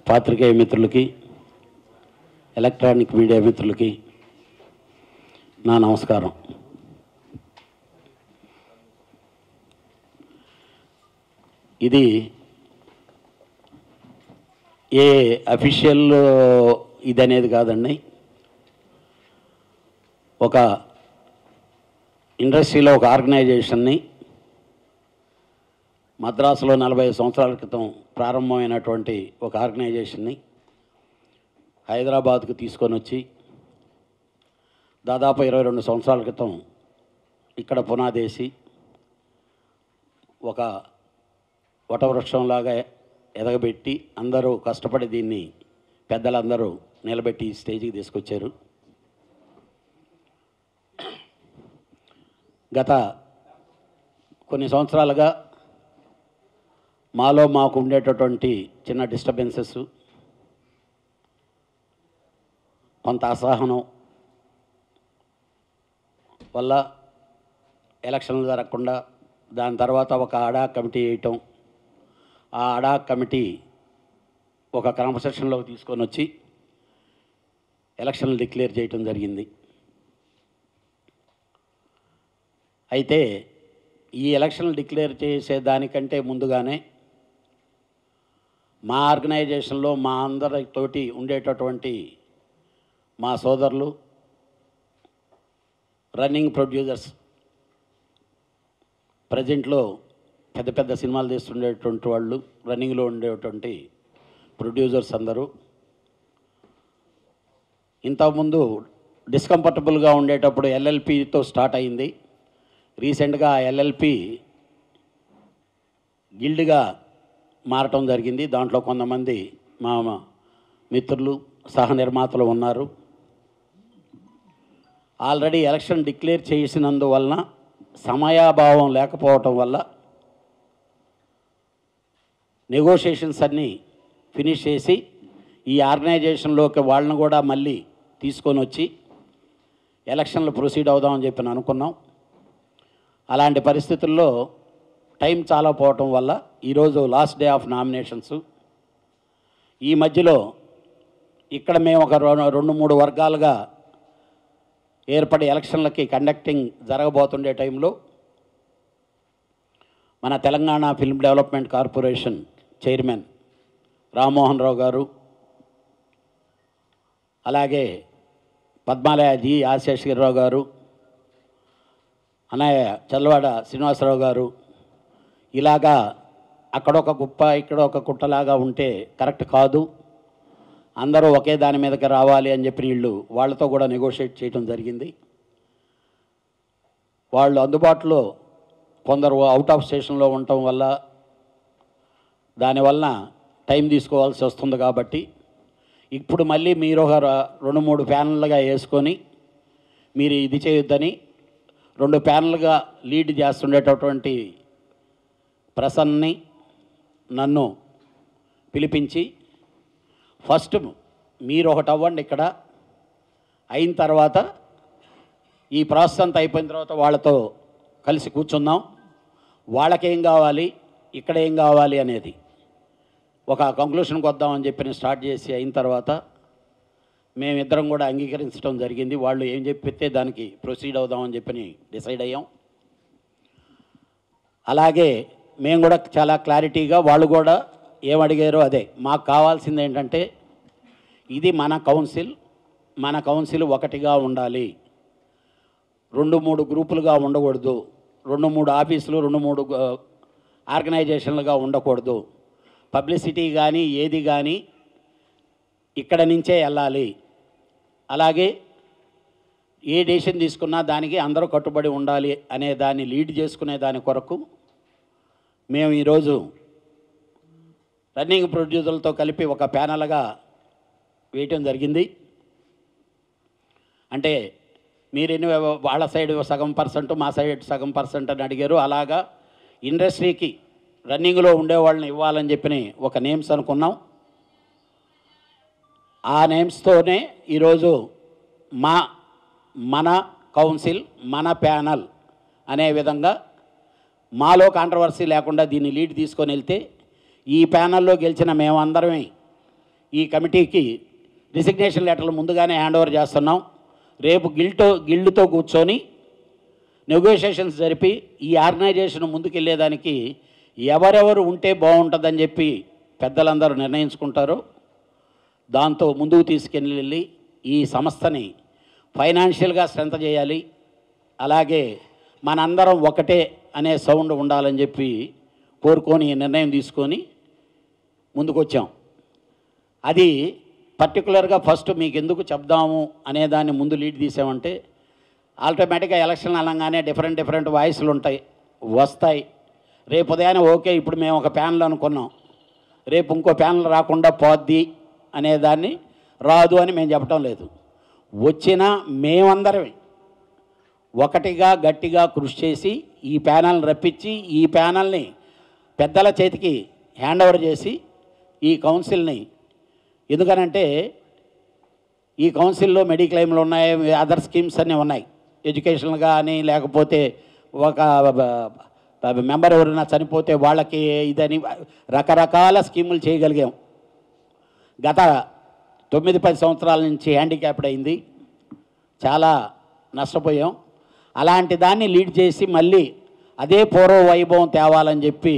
పాత్రికేయ మిత్రులకి electronic media మిత్రులకి నా నమస్కారం ఇది ఏ అఫీషియల్ ఇది అనేది కాదండి ఒక ఇండస్ట్రీలో ఒక ఆర్గనైజేషన్ని మద్రాసులో నలభై సంవత్సరాల క్రితం ప్రారంభమైనటువంటి ఒక ఆర్గనైజేషన్ని హైదరాబాద్కు తీసుకొని వచ్చి దాదాపు ఇరవై రెండు సంవత్సరాల క్రితం ఇక్కడ పునాదేసి ఒక వటవృక్షంలాగా ఎదగబెట్టి అందరూ కష్టపడి దీన్ని పెద్దలందరూ నిలబెట్టి ఈ స్టేజ్కి తీసుకొచ్చారు గత కొన్ని సంవత్సరాలుగా మాలో మాకు ఉండేటటువంటి చిన్న డిస్టర్బెన్సెస్ కొంత అసహనం వల్ల ఎలక్షన్లు జరగకుండా దాని తర్వాత ఒక అడా కమిటీ వేయటం ఆ అడా కమిటీ ఒక క్రమశిక్షణలోకి తీసుకొని వచ్చి ఎలక్షన్లు డిక్లేర్ చేయటం జరిగింది అయితే ఈ ఎలక్షన్లు డిక్లేర్ చేసే దానికంటే ముందుగానే మా ఆర్గనైజేషన్లో మా అందరితోటి ఉండేటటువంటి మా సోదరులు రన్నింగ్ ప్రొడ్యూసర్స్ ప్రజెంట్లో పెద్ద పెద్ద సినిమాలు తీస్తుండేటువంటి వాళ్ళు రన్నింగ్లో ఉండేటువంటి ప్రొడ్యూసర్స్ అందరూ ఇంతకుముందు డిస్కంఫర్టబుల్గా ఉండేటప్పుడు ఎల్ఎల్పితో స్టార్ట్ అయింది రీసెంట్గా ఎల్ఎల్పి గిల్డ్గా మారటం జరిగింది దాంట్లో కొంతమంది మా మిత్రులు సహ నిర్మాతలు ఉన్నారు ఆల్రెడీ ఎలక్షన్ డిక్లేర్ చేసినందువలన సమయాభావం లేకపోవటం వల్ల నెగోషియేషన్స్ అన్నీ ఫినిష్ చేసి ఈ ఆర్గనైజేషన్లోకి వాళ్ళని కూడా మళ్ళీ తీసుకొని వచ్చి ఎలక్షన్లు ప్రొసీడ్ అవుదామని చెప్పి అనుకున్నాం అలాంటి పరిస్థితుల్లో టైం చాలా పోవటం వల్ల ఈరోజు లాస్ట్ డే ఆఫ్ నామినేషన్స్ ఈ మధ్యలో ఇక్కడ మేము ఒక రెం- రెండు మూడు వర్గాలుగా ఏర్పడి ఎలక్షన్లకి కండక్టింగ్ జరగబోతుండే టైంలో మన Telangana film development corporation chairman Rammohan Rao garu అలాగే పద్మాలయ జి ఆశేషగిరిరావు గారు అన్నయ్య చల్లవాడ శ్రీనివాసరావు గారు ఇలాగా అక్కడొక గుప్ప ఇక్కడ ఒక కుట్టలాగా ఉంటే కరెక్ట్ కాదు అందరూ ఒకే దాని మీదకి రావాలి అని చెప్పి వీళ్ళు వాళ్ళతో కూడా నెగోషియేట్ చేయడం జరిగింది వాళ్ళు అందుబాటులో కొందరు అవుట్ ఆఫ్ స్టేషన్లో ఉండటం వల్ల దానివల్ల టైం తీసుకోవాల్సి వస్తుంది కాబట్టి ఇప్పుడు మళ్ళీ మీరు ఒక ర- రెండు మూడు ప్యానల్గా వేసుకొని మీరు ఇది చేయొద్దని రెండు ప్యానల్గా లీడ్ చేస్తుండేటటువంటి ప్రసన్ని నన్ను పిలిపించి ఫస్ట్ మీరు ఒకటి అవ్వండి ఇక్కడ అయిన తర్వాత ఈ ప్రాసెస్ అంతా అయిపోయిన తర్వాత వాళ్ళతో కలిసి కూర్చుందాం వాళ్ళకేం కావాలి ఇక్కడ ఏం కావాలి అనేది ఒక కంక్లూషన్కి వద్దామని చెప్పి నేను స్టార్ట్ చేసి అయిన తర్వాత మేమిద్దరం కూడా అంగీకరించడం జరిగింది వాళ్ళు ఏం చెప్పితే దానికి ప్రొసీడ్ అవుదామని చెప్పి డిసైడ్ అయ్యాం అలాగే మేము కూడా చాలా క్లారిటీగా వాళ్ళు కూడా ఏమడిగారో అదే మాకు కావాల్సింది ఏంటంటే ఇది మన కౌన్సిల్ మన కౌన్సిల్ ఒకటిగా ఉండాలి రెండు మూడు గ్రూపులుగా ఉండకూడదు రెండు మూడు ఆఫీసులు రెండు మూడు ఆ, ఆర్గనైజేషన్లుగా ఉండకూడదు పబ్లిసిటీ కానీ ఏది కానీ ఇక్కడ నుంచే వెళ్ళాలి అలాగే ఏ డెసిషన్ తీసుకున్నా దానికి అందరూ కట్టుబడి ఉండాలి అనే దాన్ని లీడ్ చేసుకునే దాని కొరకు మేము ఈరోజు రన్నింగ్ ప్రొడ్యూసర్లతో కలిపి ఒక ప్యానల్గా వేయటం జరిగింది అంటే మీరు ఎన్ని వాళ్ళ సైడ్ సగం పర్సెంట్ మా సైడ్ సగం పర్సెంట్ అని అడిగారు అలాగా ఇండస్ట్రీకి రన్నింగ్లో ఉండే వాళ్ళని ఇవ్వాలని చెప్పి ఒక నేమ్స్ అనుకున్నాం ఆ నేమ్స్తోనే ఈరోజు మా మన కౌన్సిల్ మన ప్యానల్ అనే విధంగా మాలో కాంట్రవర్సీ లేకుండా దీన్ని లీడ్ తీసుకొని వెళ్తే ఈ ప్యానల్లో గెలిచిన మేమందరమే ఈ కమిటీకి రిసిగ్నేషన్ లెటర్లు ముందుగానే హ్యాండ్ ఓవర్ చేస్తున్నాం రేపు గిల్టో గిల్డ్తో కూర్చొని నెగోషియేషన్స్ జరిపి ఈ ఆర్గనైజేషన్ ముందుకెళ్ళేదానికి ఎవరెవరు ఉంటే బాగుంటుందని చెప్పి పెద్దలందరూ నిర్ణయించుకుంటారు దాంతో ముందుకు తీసుకెళ్ళి ఈ సంస్థని ఫైనాన్షియల్గా స్ట్రెంత్ చేయాలి అలాగే మనందరం ఒకటే అనే సౌండ్ ఉండాలని చెప్పి కోరుకొని ఈ నిర్ణయం తీసుకొని ముందుకు వచ్చాం అది పర్టికులర్గా ఫస్ట్ మీకు ఎందుకు చెప్దాము అనే దాన్ని ముందు లీడ్ తీసామంటే ఆటోమేటిక్గా ఎలక్షన్ అనగానే డిఫరెంట్ డిఫరెంట్ వాయిస్లు ఉంటాయి వస్తాయి రేపు ఉదయాన్నే ఓకే ఇప్పుడు మేము ఒక ప్యానల్ అనుకున్నాం రేపు ఇంకో ప్యానల్ రాకుండా పోద్ది అనేదాన్ని రాదు అని మేము చెప్పటం లేదు వచ్చినా మేమందరమే ఒకటిగా గట్టిగా కృషి చేసి ఈ ప్యానల్ని రప్పించి ఈ ప్యానల్ని పెద్దల చేతికి హ్యాండ్ ఓవర్ చేసి ఈ కౌన్సిల్ని ఎందుకనంటే ఈ కౌన్సిల్లో మెడిక్లెయిమ్లు ఉన్నాయి అదర్ స్కీమ్స్ అన్నీ ఉన్నాయి ఎడ్యుకేషనల్ కానీ లేకపోతే ఒక మెంబర్ ఎవరైనా చనిపోతే వాళ్ళకి ఇదని రకరకాల స్కీములు చేయగలిగాం గత తొమ్మిది పది సంవత్సరాల నుంచి హ్యాండిక్యాప్డ్ అయింది చాలా నష్టపోయాం అలాంటి దాన్ని లీడ్ చేసి మళ్ళీ అదే పూర్వ వైభవం తేవాలని చెప్పి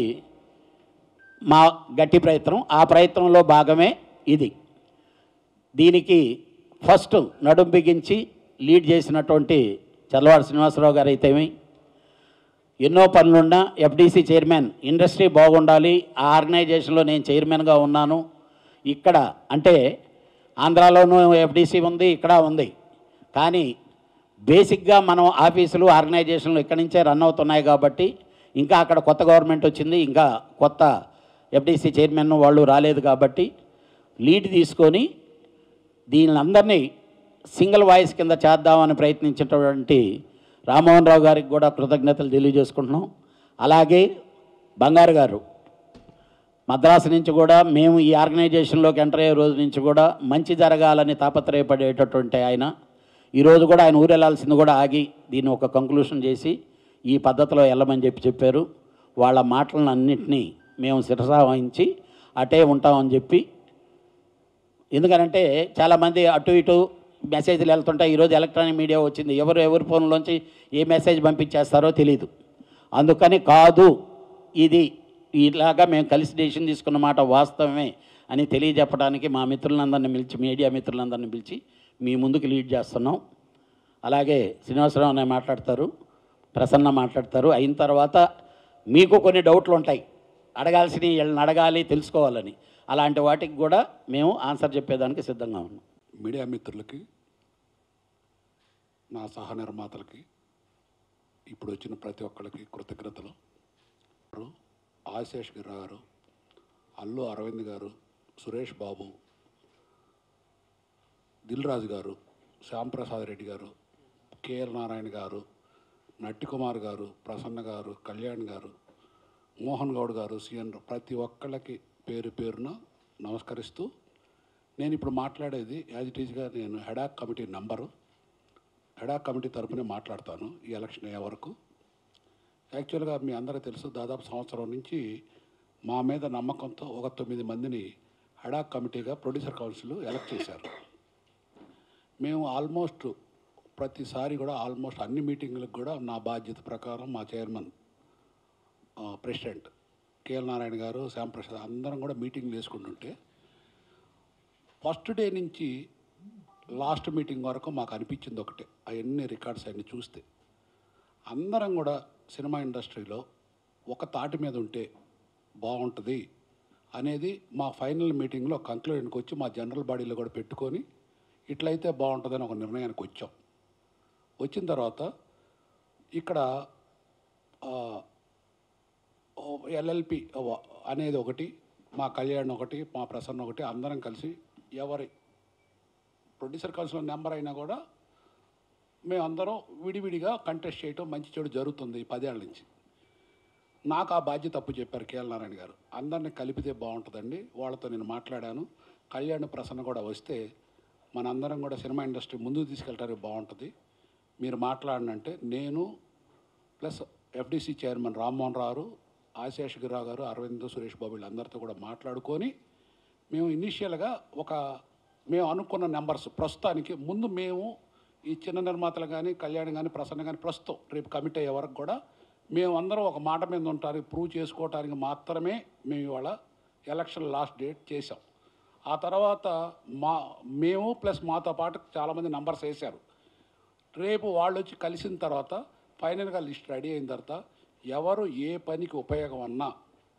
మా గట్టి ప్రయత్నం ఆ ప్రయత్నంలో భాగమే ఇది దీనికి ఫస్ట్ నడుం బిగించి లీడ్ చేసినటువంటి చల్లవాడ శ్రీనివాసరావు గారు అయితేమి ఎన్నో పనులున్నా ఎఫ్డీసీ చైర్మన్ ఇండస్ట్రీ బాగుండాలి ఆ ఆర్గనైజేషన్లో నేను చైర్మన్గా ఉన్నాను ఇక్కడ అంటే ఆంధ్రాలోనూ ఎఫ్డీసీ ఉంది ఇక్కడ ఉంది కానీ బేసిక్గా మనం ఆఫీసులు ఆర్గనైజేషన్లు ఇక్కడి నుంచే రన్ అవుతున్నాయి కాబట్టి ఇంకా అక్కడ కొత్త గవర్నమెంట్ వచ్చింది ఇంకా కొత్త ఎఫ్డీసీ చైర్మన్ వాళ్ళు రాలేదు కాబట్టి లీడ్ తీసుకొని దీనిలందరినీ సింగిల్ వాయిస్ కింద చేద్దామని ప్రయత్నించినటువంటి రామ్మోహన్ రావు గారికి కూడా కృతజ్ఞతలు తెలియజేసుకుంటున్నాం అలాగే బంగారు గారు మద్రాసు నుంచి కూడా మేము ఈ ఆర్గనైజేషన్లోకి ఎంటర్ అయ్యే రోజు నుంచి కూడా మంచి జరగాలని తాపత్రయపడేటటువంటి ఆయన ఈరోజు కూడా ఆయన ఊరు వెళ్ళాల్సింది కూడా ఆగి దీన్ని ఒక కంక్లూషన్ చేసి ఈ పద్ధతిలో వెళ్ళమని చెప్పి చెప్పారు వాళ్ళ మాటలను అన్నింటినీ మేము శిరసా వహించి అటే ఉంటామని చెప్పి ఎందుకనంటే చాలామంది అటు ఇటు మెసేజ్లు వెళ్తుంటాయి ఈరోజు ఎలక్ట్రానిక్ మీడియా వచ్చింది ఎవరు ఎవరి ఫోన్లోంచి ఏ మెసేజ్ పంపించేస్తారో తెలియదు అందుకని కాదు ఇది ఇలాగా మేము కలిసి డెసిషన్ తీసుకున్న మాట వాస్తవమే అని తెలియజెప్పడానికి మా మిత్రులందరిని పిలిచి మీడియా మిత్రులందరిని పిలిచి మీ ముందుకు లీడ్ చేస్తున్నాం అలాగే శ్రీనివాసరావు అనే మాట్లాడతారు ప్రసన్న మాట్లాడతారు అయిన తర్వాత మీకు కొన్ని డౌట్లు ఉంటాయి అడగాల్సినవి వీళ్ళని అడగాలి తెలుసుకోవాలని అలాంటి వాటికి కూడా మేము ఆన్సర్ చెప్పేదానికి సిద్ధంగా ఉన్నాం మీడియా మిత్రులకి నా సహ నిర్మాతలకి ఇప్పుడు వచ్చిన ప్రతి ఒక్కరికి కృతజ్ఞతలు ఆశేష్ గిరి గారు అల్లు అరవింద్ గారు సురేష్ బాబు దిల్ రాజు గారు శ్యాంప్రసాద్ రెడ్డి గారు కేఎల్ నారాయణ గారు నట్టి కుమార్ గారు ప్రసన్న గారు కళ్యాణ్ గారు మోహన్ గౌడ్ గారు సిఎన్ ప్రతి ఒక్కళ్ళకి పేరు పేరున నమస్కరిస్తూ నేను ఇప్పుడు మాట్లాడేది యాజ్ ఇట్ ఈజ్గా నేను ad hoc committee number ad hoc committee తరపునే మాట్లాడతాను ఈ ఎలక్షన్ అయ్యే వరకు యాక్చువల్గా మీ అందరికీ తెలుసు దాదాపు సంవత్సరం నుంచి మా మీద నమ్మకంతో ఒక తొమ్మిది మందిని హెడాక్ కమిటీగా ప్రొడ్యూసర్ కౌన్సిల్ ఎలక్ట్ చేశారు మేము ఆల్మోస్ట్ ప్రతిసారి కూడా ఆల్మోస్ట్ అన్ని మీటింగులకు కూడా నా బాధ్యత ప్రకారం మా చైర్మన్ ఆ, ప్రెసిడెంట్ కేఎల్ నారాయణ గారు శ్యాంప్రసాద్ అందరం కూడా మీటింగ్లు వేసుకుంటుంటే ఫస్ట్ డే నుంచి లాస్ట్ మీటింగ్ వరకు మాకు అనిపించింది ఒకటే అవన్నీ రికార్డ్స్ అన్ని చూస్తే అందరం కూడా సినిమా ఇండస్ట్రీలో ఒక తాటి మీద ఉంటే బాగుంటుంది అనేది మా ఫైనల్ మీటింగ్లో కంక్లూజన్కి వచ్చి మా జనరల్ బాడీలో కూడా పెట్టుకొని ఇట్లయితే బాగుంటుందని ఒక నిర్ణయానికి వచ్చాం వచ్చిన తర్వాత ఇక్కడ ఎల్ఎల్పి అనేది ఒకటి మా కళ్యాణ్ ఒకటి మా ప్రసన్న ఒకటి అందరం కలిసి ఎవరి ప్రొడ్యూసర్ కౌన్సిల్ నెంబర్ అయినా కూడా మేమందరం విడివిడిగా కంటెస్ట్ చేయటం మంచి చెడు జరుగుతుంది ఈ పదేళ్ళ నుంచి నాకు ఆ బాధ్యత తప్పు చెప్పారు కేఎల్ నారాయణ గారు అందరిని కలిపితే బాగుంటుందండి వాళ్ళతో నేను మాట్లాడాను కళ్యాణ్ ప్రసన్న కూడా వస్తే మనందరం కూడా సినిమా ఇండస్ట్రీ ముందుకు తీసుకెళ్ళడానికి బాగుంటుంది మీరు మాట్లాడినంటే నేను plus FDC chairman Rammohan Rao ఆశేష్ గిరావు గారు అరవింద్ సురేష్ బాబు వీళ్ళందరితో కూడా మాట్లాడుకొని మేము ఇనీషియల్గా ఒక మేము అనుకున్న నెంబర్స్ ప్రస్తుతానికి ముందు మేము ఈ చిన్న నిర్మాతలు కానీ కళ్యాణ్ కానీ ప్రసన్న కానీ ప్రస్తుతం రేపు కమిట్ అయ్యే వరకు కూడా మేము అందరం ఒక మాట మీద ఉంటానికి ప్రూవ్ చేసుకోవటానికి మాత్రమే మేము ఇవాళ ఎలక్షన్ లాస్ట్ డేట్ చేసాం ఆ తర్వాత మా మేము ప్లస్ మాతో పాటు చాలామంది నంబర్స్ వేశారు రేపు వాళ్ళు వచ్చి కలిసిన తర్వాత ఫైనల్గా లిస్ట్ రెడీ అయిన తర్వాత ఎవరు ఏ పనికి ఉపయోగం అన్నా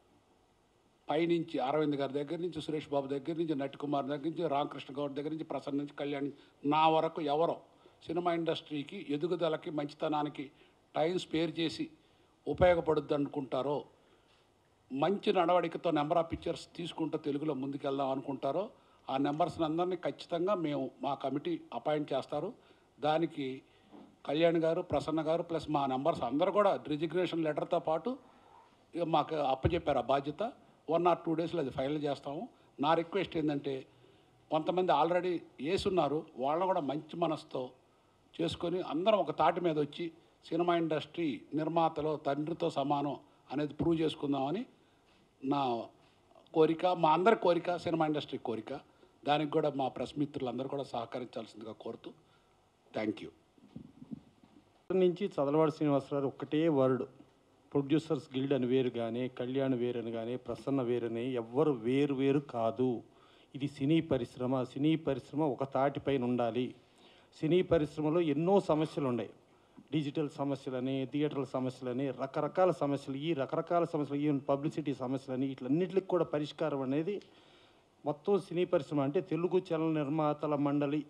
పైనుంచి అరవింద్ గారి దగ్గర నుంచి సురేష్ బాబు దగ్గర నుంచి నటికుమార్ దగ్గర నుంచి రామకృష్ణ గౌడ్ దగ్గర నుంచి ప్రసన్న నుంచి కళ్యాణ్ నా వరకు ఎవరో సినిమా ఇండస్ట్రీకి ఎదుగుదలకి మంచితనానికి టైం స్పేర్ చేసి ఉపయోగపడుద్ది అనుకుంటారో మంచి నడవడికతో నెంబర్ ఆఫ్ పిక్చర్స్ తీసుకుంటూ తెలుగులో ముందుకెళ్దాం అనుకుంటారో ఆ నెంబర్స్ని అందరినీ ఖచ్చితంగా మేము మా కమిటీ అపాయింట్ చేస్తారు దానికి కళ్యాణ్ గారు ప్రసన్న గారు ప్లస్ మా నెంబర్స్ అందరూ కూడా రిజిగ్నేషన్ లెటర్తో పాటు ఇక మాకు అప్పచెప్పారు ఆ బాధ్యత వన్ ఆర్ టూ డేస్లో అది ఫైనల్ చేస్తాము నా రిక్వెస్ట్ ఏంటంటే కొంతమంది ఆల్రెడీ వేసున్నారు వాళ్ళని కూడా మంచి మనసుతో చేసుకొని అందరం ఒక తాటి మీద వచ్చి సినిమా ఇండస్ట్రీ నిర్మాతలో తండ్రితో సమానం అనేది ప్రూవ్ చేసుకుందామని నా కోరిక మా అందరి కోరిక సినిమా ఇండస్ట్రీ కోరిక దానికి కూడా మా ప్రెస్ మిత్రులందరూ కూడా సహకరించాల్సిందిగా కోరుతూ థ్యాంక్ యూ నుంచి చదలవాడి శ్రీనివాసరావు ఒక్కటే వర్డ్ ప్రొడ్యూసర్స్ గిల్డ్ అని వేరు కానీ కళ్యాణ్ వేరు అని కానీ ప్రసన్న వేరని ఎవ్వరు వేరు వేరు కాదు ఇది సినీ పరిశ్రమ సినీ పరిశ్రమ ఒక తాటిపైన ఉండాలి సినీ పరిశ్రమలో ఎన్నో సమస్యలు ఉన్నాయి డిజిటల్ సమస్యలని థియేటర్ల సమస్యలని రకరకాల సమస్యలు ఈ రకరకాల సమస్యలు ఈవెన్ పబ్లిసిటీ సమస్యలని వీటిలన్నిటికి కూడా పరిష్కారం అనేది మొత్తం సినీ పరిశ్రమ అంటే తెలుగు చలన నిర్మాతల మండలి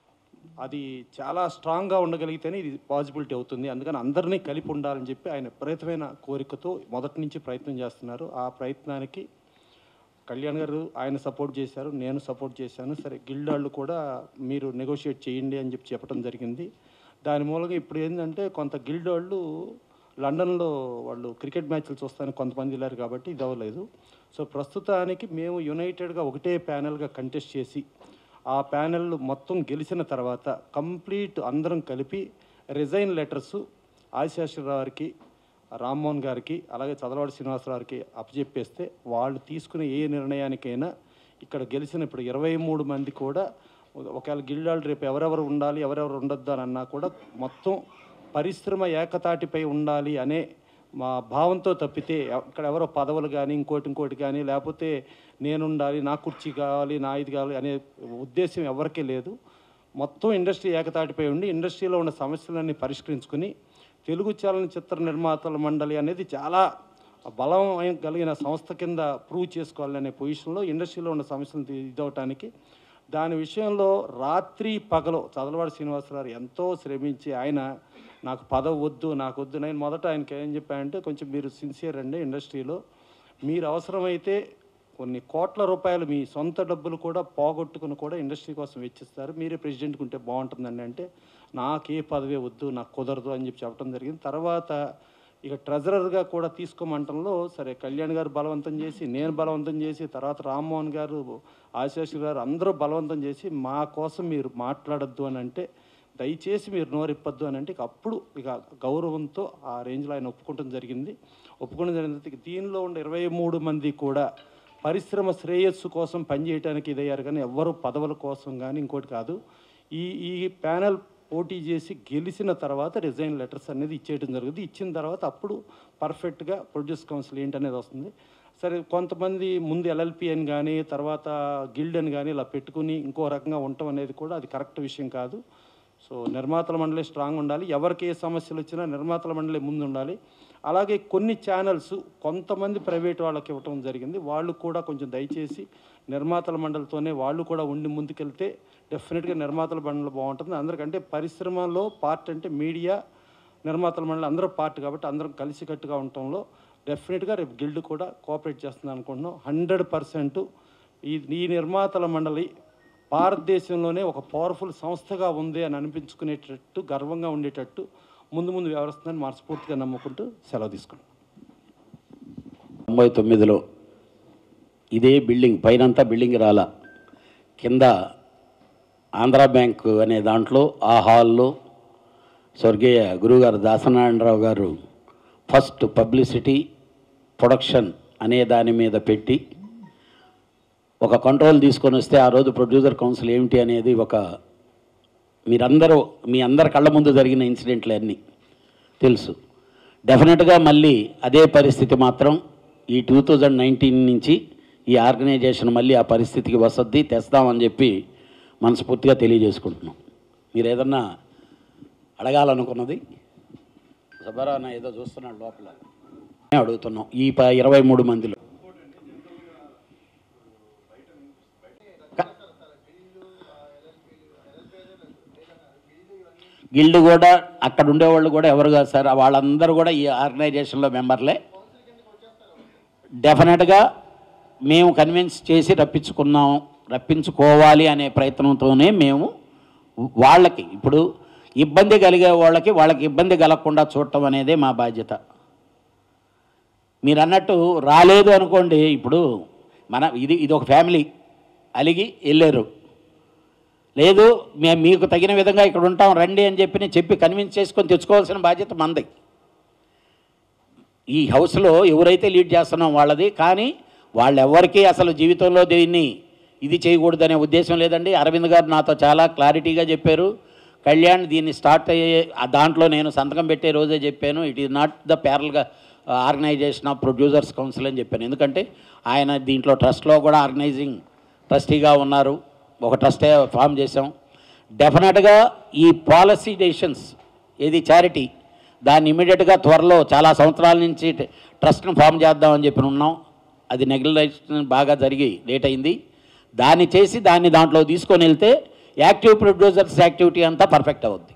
అది చాలా స్ట్రాంగ్గా ఉండగలిగితేనే ఇది పాసిబిలిటీ అవుతుంది అందుకని అందరినీ కలిపి ఉండాలని చెప్పి ఆయన విపరీతమైన కోరికతో మొదటి నుంచి ప్రయత్నం చేస్తున్నారు ఆ ప్రయత్నానికి కళ్యాణ్ గారు ఆయన సపోర్ట్ చేశారు నేను సపోర్ట్ చేశాను సరే గిల్డ్ వాళ్ళు కూడా మీరు నెగోషియేట్ చేయండి అని చెప్పి చెప్పడం జరిగింది దాని మూలంగా ఇప్పుడు ఏంటంటే కొంత గిల్డ్ వాళ్ళు లండన్లో వాళ్ళు క్రికెట్ మ్యాచ్లు చూస్తానికి కొంతమంది వెళ్ళారు కాబట్టి ఇది అవ్వలేదు సో ప్రస్తుతానికి మేము యునైటెడ్గా ఒకటే ప్యానెల్గా కంటెస్ట్ చేసి ఆ ప్యానెల్ మొత్తం గెలిచిన తర్వాత కంప్లీట్ అందరం కలిపి రిజైన్ లెటర్స్ ఆశీశ్వరరావు గారికి రామ్మోహన్ గారికి అలాగే చదలవాడి శ్రీనివాసరావు గారికి అప్పచెప్పేస్తే వాళ్ళు తీసుకునే ఏ నిర్ణయానికైనా ఇక్కడ గెలిచిన ఇప్పుడు ఇరవై మూడు మంది కూడా ఒకవేళ గిల్డాలు రేపు ఎవరెవరు ఉండాలి ఎవరెవరు ఉండొద్దు అని అన్నా కూడా మొత్తం పరిశ్రమ ఏకతాటిపై ఉండాలి అనే మా భావంతో తప్పితే ఇక్కడ ఎవరో పదవులు కానీ ఇంకోటి ఇంకోటి కానీ లేకపోతే నేను ఉండాలి నా కుర్చీ కావాలి నా ఇది కావాలి అనే ఉద్దేశం ఎవరికీ లేదు మొత్తం ఇండస్ట్రీ ఏకతాటిపై ఉండి ఇండస్ట్రీలో ఉన్న సమస్యలన్నీ పరిష్కరించుకుని తెలుగు చలనచిత్ర నిర్మాతల మండలి అనేది చాలా బలం కలిగిన సంస్థ కింద ప్రూవ్ చేసుకోవాలనే పొజిషన్లో ఇండస్ట్రీలో ఉన్న సమస్యలను తీ- ఇదవటానికి దాని విషయంలో రాత్రి పగలు చదలవాడి శ్రీనివాసరావు ఎంతో శ్రమించి ఆయన నాకు పదవి వద్దు నాకు వద్దు నేను మొదట ఆయనకి ఏం చెప్పానంటే కొంచెం మీరు సిన్సియర్ అండి ఇండస్ట్రీలో మీరు అవసరమైతే కొన్ని కోట్ల రూపాయలు మీ సొంత డబ్బులు కూడా పోగొట్టుకుని కూడా ఇండస్ట్రీ కోసం వెచ్చిస్తారు మీరే ప్రెసిడెంట్కి ఉంటే బాగుంటుందండి అంటే నాకే పదవే వద్దు నాకు కుదరదు అని చెప్పి చెప్పడం జరిగింది తర్వాత ఇక ట్రెజరర్గా కూడా తీసుకోమంటంలో సరే కళ్యాణ్ గారు బలవంతం చేసి నేను బలవంతం చేసి తర్వాత రామ్మోహన్ గారు ఆశీష్ గారు అందరూ బలవంతం చేసి మా కోసం మీరు మాట్లాడొద్దు అని అంటే దయచేసి మీరు నోరిప్పొద్దు అని అంటే ఇక అప్పుడు ఇక గౌరవంతో ఆ రేంజ్లో ఆయన ఒప్పుకోవడం జరిగింది ఒప్పుకోవడం జరిగింది ఇక దీనిలో ఉండే ఇరవై మూడు మంది కూడా పరిశ్రమ శ్రేయస్సు కోసం పనిచేయడానికి ఇదయ్యారు కానీ ఎవ్వరు పదవుల కోసం కానీ ఇంకోటి కాదు ఈ ఈ ప్యానెల్ పోటీ చేసి గెలిచిన తర్వాత రిజైన్ లెటర్స్ అనేది ఇచ్చేయడం జరుగుతుంది ఇచ్చిన తర్వాత అప్పుడు పర్ఫెక్ట్గా ప్రొడ్యూస్ కౌన్సిల్ ఏంటనేది వస్తుంది సరే కొంతమంది ముందు ఎల్ఎల్పి అని కానీ తర్వాత గిల్డ్ అని కానీ ఇలా పెట్టుకుని ఇంకో రకంగా ఉండటం అనేది కూడా అది కరెక్ట్ విషయం కాదు సో నిర్మాతల మండలి స్ట్రాంగ్ ఉండాలి ఎవరికి ఏ సమస్యలు వచ్చినా నిర్మాతల మండలి ముందు ఉండాలి అలాగే కొన్ని ఛానల్స్ కొంతమంది ప్రైవేట్ వాళ్ళకి ఇవ్వటం జరిగింది వాళ్ళు కూడా కొంచెం దయచేసి నిర్మాతల మండలితోనే వాళ్ళు కూడా ఉండి ముందుకెళ్తే డెఫినెట్గా నిర్మాతల మండలి బాగుంటుంది అందరికంటే పరిశ్రమలో పార్ట్ అంటే మీడియా నిర్మాతల మండలి అందరూ పార్ట్ కాబట్టి అందరం కలిసికట్టుగా ఉండటంలో డెఫినెట్గా రేపు గిల్డ్ కూడా కోఆపరేట్ చేస్తుంది అనుకుంటున్నాం హండ్రెడ్ పర్సెంట్ ఈ ఈ నిర్మాతల మండలి భారతదేశంలోనే ఒక పవర్ఫుల్ సంస్థగా ఉంది అని అనిపించుకునేటట్టు గర్వంగా ఉండేటట్టు ముందు ముందు వ్యవహరిస్తుందని మనస్ఫూర్తిగా నమ్ముకుంటూ సెలవు తీసుకుంటాం తొంభై తొమ్మిదిలో ఇదే బిల్డింగ్ పైనంతా బిల్డింగ్ రాల కింద ఆంధ్రా బ్యాంక్ అనే దాంట్లో ఆ హాల్లో స్వర్గీయ గురుగారు దాసనారాయణరావు గారు ఫస్ట్ పబ్లిసిటీ ప్రొడక్షన్ అనే దాని మీద పెట్టి ఒక కంట్రోల్ తీసుకొని వస్తే ఆ రోజు ప్రొడ్యూసర్ కౌన్సిల్ ఏమిటి అనేది ఒక మీరందరూ మీ అందరి కళ్ళ ముందు జరిగిన ఇన్సిడెంట్లు అన్నీ తెలుసు డెఫినెట్గా మళ్ళీ అదే పరిస్థితి మాత్రం ఈ టూ థౌజండ్ నైన్టీన్ నుంచి ఈ ఆర్గనైజేషన్ మళ్ళీ ఆ పరిస్థితికి వసద్ది తెస్తామని చెప్పి మనస్ఫూర్తిగా తెలియజేసుకుంటున్నాం మీరు ఏదన్నా అడగాలనుకున్నది సుబ్బారావు అన్న ఏదో చూస్తున్నాడు లోపల మేము అడుగుతున్నాం ఈ ప ఇరవై మూడు మందిలో గిల్డ్ కూడా అక్కడ ఉండేవాళ్ళు కూడా ఎవరు కాదు సార్ వాళ్ళందరూ కూడా ఈ ఆర్గనైజేషన్లో మెంబర్లే డెఫినెట్గా మేము కన్విన్స్ చేసి రప్పించుకున్నాం రప్పించుకోవాలి అనే ప్రయత్నంతోనే మేము వాళ్ళకి ఇప్పుడు ఇబ్బంది కలిగే వాళ్ళకి వాళ్ళకి ఇబ్బంది కలగకుండా చూడటం అనేదే మా బాధ్యత మీరు అన్నట్టు రాలేదు అనుకోండి ఇప్పుడు మన ఇది ఇది ఒక ఫ్యామిలీ అలిగి వెళ్ళారు లేదు మేము మీకు తగిన విధంగా ఇక్కడ ఉంటాం రండి అని చెప్పి నేను చెప్పి కన్విన్స్ చేసుకొని తెచ్చుకోవాల్సిన బాధ్యత మంది ఈ హౌస్లో ఎవరైతే లీడ్ చేస్తున్నాం వాళ్ళది కానీ వాళ్ళెవ్వరికీ అసలు జీవితంలో దీన్ని ఇది చేయకూడదనే ఉద్దేశం లేదండి అరవింద్ గారు నాతో చాలా క్లారిటీగా చెప్పారు కళ్యాణ్ దీన్ని స్టార్ట్ అయ్యే ఆ దాంట్లో నేను సంతకం పెట్టే రోజే చెప్పాను ఇట్ ఈజ్ నాట్ ద ప్యారల్గా ఆర్గనైజేషన్ ఆఫ్ ప్రొడ్యూసర్స్ కౌన్సిల్ అని చెప్పాను ఎందుకంటే ఆయన దీంట్లో ట్రస్ట్లో కూడా ఆర్గనైజింగ్ ట్రస్టీగా ఉన్నారు ఒక ట్రస్టే ఫామ్ చేసాం డెఫినెట్గా ఈ పాలసీ డెసిషన్స్ ఏది చారిటీ దాన్ని ఇమీడియట్గా త్వరలో చాలా సంవత్సరాల నుంచి ట్రస్ట్ను ఫామ్ చేద్దామని చెప్పి ఉన్నాం అది నెగ్లెక్షన్ బాగా జరిగి లేట్ అయింది దాన్ని చేసి దాన్ని దాంట్లో తీసుకొని వెళ్తే యాక్టివ్ ప్రొడ్యూసర్స్ యాక్టివిటీ అంతా పర్ఫెక్ట్ అవుద్ది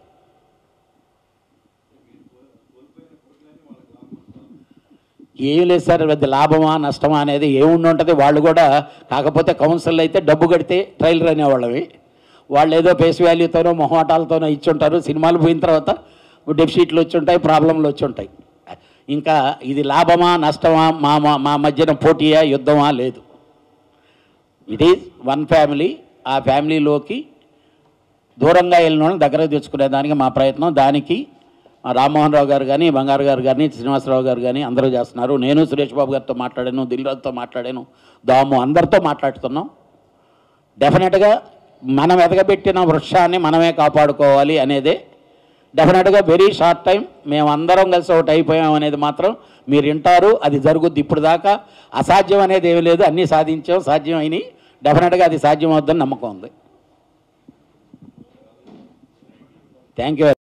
ఏం లేదు సార్ పెద్ద లాభమా నష్టమా అనేది ఏముండి ఉంటుంది వాళ్ళు కూడా కాకపోతే కౌన్సిల్ అయితే డబ్బు కడితే ట్రైలర్ అనేవాళ్ళవి వాళ్ళు ఏదో ఫేస్ వాల్యూతోనో మొహమాటాలతోనో ఇచ్చుంటారు సినిమాలు పోయిన తర్వాత డెఫిసిట్లు వచ్చి ఉంటాయి ప్రాబ్లంలు వచ్చి ఉంటాయి ఇంకా ఇది లాభమా నష్టమా మా మా- మా మధ్యన పోటీయా యుద్ధమా లేదు ఇట్ ఈజ్ వన్ ఫ్యామిలీ ఆ ఫ్యామిలీలోకి దూరంగా వెళ్ళిన వాళ్ళని దగ్గరకు తెచ్చుకునే దానికి మా ప్రయత్నం దానికి మా రామ్మోహన్ రావు గారు కానీ బంగారు గారు కానీ శ్రీనివాసరావు గారు కానీ అందరూ చేస్తున్నారు నేను సురేష్ బాబు గారితో మాట్లాడాను దిల్రాజ్తో మాట్లాడాను దాము అందరితో మాట్లాడుతున్నాం డెఫినెట్గా మనం ఎదగబెట్టిన వృక్షాన్ని మనమే కాపాడుకోవాలి అనేదే డెఫినెట్గా వెరీ షార్ట్ టైం మేము అందరం కలిసి ఒకటి అయిపోయాం అనేది మాత్రం మీరు వింటారు అది జరుగుద్ది ఇప్పుడు దాకా అసాధ్యం అనేది ఏమీ లేదు అన్నీ సాధించాం సాధ్యం అయినాయి డెఫినెట్గా అది సాధ్యం అవుద్దని నమ్మకం ఉంది థ్యాంక్ యూ